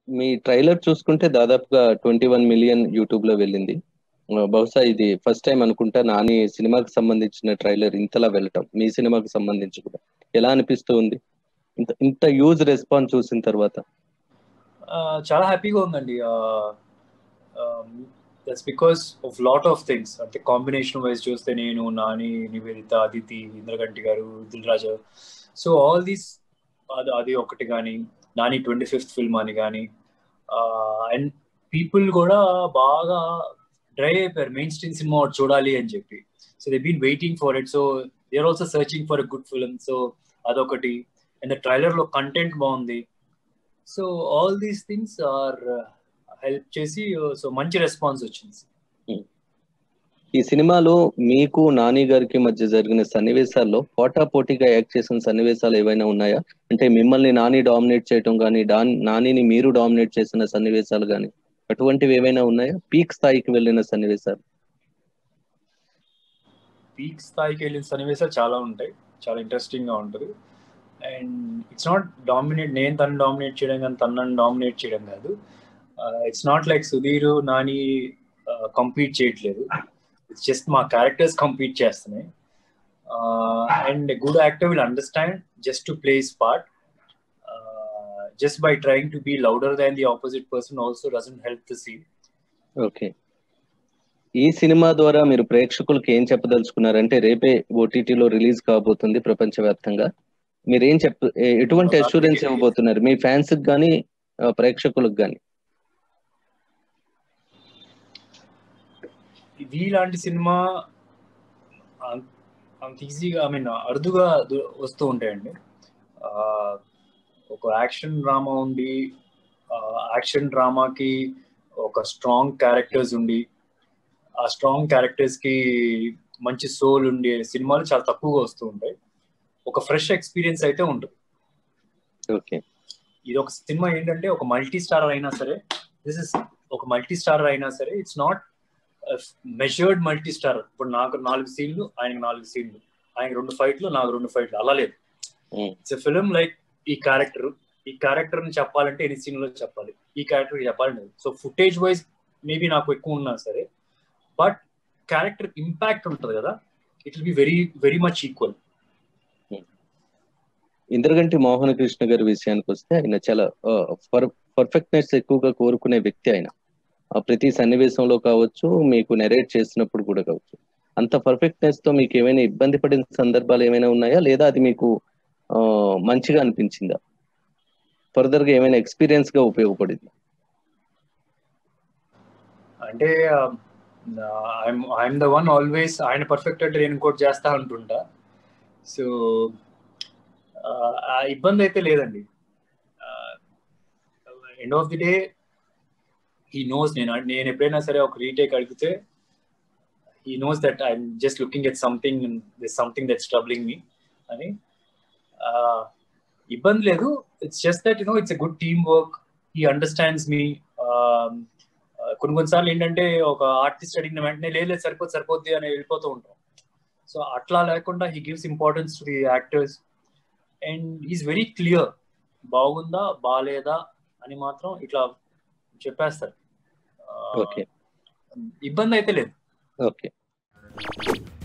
మీ trailer చూసుకుంటే దాదాపుగా twenty one million YouTube లో వెళ్ళింది ఆ, బహుశా ఇది ఫస్ట్ టైం అనుకుంటా నాని సినిమాకి సంబంధించిన ట్రైలర్ ఇంతలా వెళ్ళటం మీ సినిమాకి సంబంధించి కూడా ఎలా అనిపిస్తూ ఉంది ఇంత ఇంత యూజ్ రెస్పాన్స్ చూసిన తర్వాత ఆ, చాలా హ్యాపీగా ఉందండి that's because of lot of things అంటే కాంబినేషన్ వైజ్ చూస్తే నేను నాని నివేదిత అదితి ఇంద్రగంటి గారు Dil Raju so all these అది అది ఒకటి కానీ నాని ట్వంటీ ఫిఫ్త్ ఫిల్మ్ అని కానీ అండ్ పీపుల్ కూడా బాగా డ్రై అయిపోయారు మెయిన్ స్ట్రీమ్ సినిమా ఒకటి చూడాలి అని చెప్పి so they been waiting for it so they are also searching for a good film so అదొకటి అండ్ ట్రైలర్ లో కంటెంట్ బాగుంది so all these things are help చేసి సో మంచి రెస్పాన్స్ వచ్చింది ఈ సినిమాలో మీకు నాని గారికి మధ్య జరిగిన సన్నివేశాల్లో పోటా పోటీగా యాక్ట్ చేసిన సన్నివేశాలు ఏవైనా ఉన్నాయా అంటే మిమ్మల్ని నాని డామినేట్ చేయటం కానీ డాన్ నానిని మీరు డామినేట్ చేసిన సన్నివేశాలు కానీ అటువంటివి ఏవైనా ఉన్నాయా పీక్ స్థాయికి వెళ్ళిన సన్నివేశాలు పీక్ స్థాయికి వెళ్ళిన సన్నివేశాలు చాలా ఉంటాయి చాలా ఇంట్రెస్టింగ్ గా ఉంటుంది అండ్ ఇట్స్ నాట్ డామినేట్ నేను తను డామినేట్ చేయడం కానీ తనని డామినేట్ చేయడం కాదు it's not like Sudheer Nani compete చేయట్లేదు ఇట్స్ జస్ట్ మా క్యారెక్టర్స్ కంపీట్ చేస్తున్నాయి and good actor will understand just to plays part just by trying to be louder than the opposite person also doesn't help the scene okay ఈ సినిమా ద్వారా మీరు ప్రేక్షకులకు ఏం చెప్పదలుచుకున్నారంటే రేపే ఓటీటీలో రిలీజ్ కాబోతుంది ప్రపంచవ్యాప్తంగా మీరు ఏం చెప్ ఏ- ఎటువంటి అష్యూరెన్స్ ఇవ్వబోతున్నారు మీ ఫ్యాన్స్ కి కానీ ప్రేక్షకులకు కానీ ఇది లాంటి సినిమా అం- అంత ఈజీగా ఐ మీన్ అరుదుగా దు- వస్తూ ఉంటాయండి ఆ, ఒక యాక్షన్ డ్రామా ఉండి యాక్షన్ డ్రామాకి ఒక స్ట్రాంగ్ క్యారెక్టర్స్ ఉండి ఆ స్ట్రాంగ్ క్యారెక్టర్స్ కి మంచి సోల్ ఉండే సినిమాలు చాలా తక్కువగా వస్తూ ఉంటాయి ఒక ఫ్రెష్ ఎక్స్పీరియన్స్ అయితే ఉంటుంది ఓకే ఇది ఒక సినిమా ఏంటంటే ఒక మల్టీ స్టారర్ అయినా సరే దిస్ ఇస్ ఒక మల్టీ స్టారర్ అయినా సరే it's not measured multi starrer ఇప్పుడు నాకు నాలుగు సీన్లు ఆయనకు నాలుగు సీన్లు ఆయనకు రెండు ఫైట్లు నాకు రెండు ఫైట్లు అలా లేదు Mm. ఇట్స్ ఫిలిం లైక్ ఈ క్యారెక్టర్ ఈ క్యారెక్టర్ ని చెప్పాలంటే ఎన్ని సీన్లో చెప్పాలి ఈ క్యారెక్టర్ చెప్పాలి సో ఫుటేజ్ వైజ్ మేబీ నాకు ఎక్కువ ఉన్నా సరే బట్ క్యారెక్టర్ ఇంపాక్ట్ ఉంటుంది కదా it will be very very much equal Indraganti Mohana Krishna గారి విషయానికి వస్తే ఆయన చాలా పర్ఫెక్ట్నెస్ ఎక్కువగా కోరుకునే వ్యక్తి ఆయన ఆ ప్రతి సన్నివేశంలో కావచ్చు మీకు నెరేట్ చేసినప్పుడు కూడా కావచ్చు అంత పర్ఫెక్ట్నెస్ తో మీకు ఏమైనా ఇబ్బంది పడిన సందర్భాలు ఏమైనా ఉన్నాయా లేదా అది మీకు ఆ, మంచిగా అనిపించిందా ఫర్దర్ గా ఏమైనా ఎక్స్పీరియన్స్ గా ఉపయోగపడింది అంటే I'm I'm the one always ఆయన పర్ఫెక్ట్ అంటే నేను ఇంకోటి చేస్తా అంటుంటా సో ఆ ఇబ్బంది అయితే లేదండి end of the day he knows నేను నేను ఎప్పుడైనా సరే ఒక రీటేక్ అడిగితే he knows that I'm just looking at something this something that's troubling me అని uh, ఇబ్బంది లేదు it's just that you know it's a good team work he understands me కొన్ని కొన్నిసార్లు ఏంటంటే ఒక ఆర్టిస్ట్ అడిగిన వెంటనే లేదు లేదు, సరిపోతుంది సరిపోద్ది అని వెళ్ళిపోతూ ఉంటాం సో అట్లా లేకుండా he gives importance to the actors and is very clear బాగుందా బాగాలేదా అని మాత్రం ఇట్లా చెప్పేస్తారు ఆ, ఓకే ఇబ్బంది అయితే లేదు ఓకే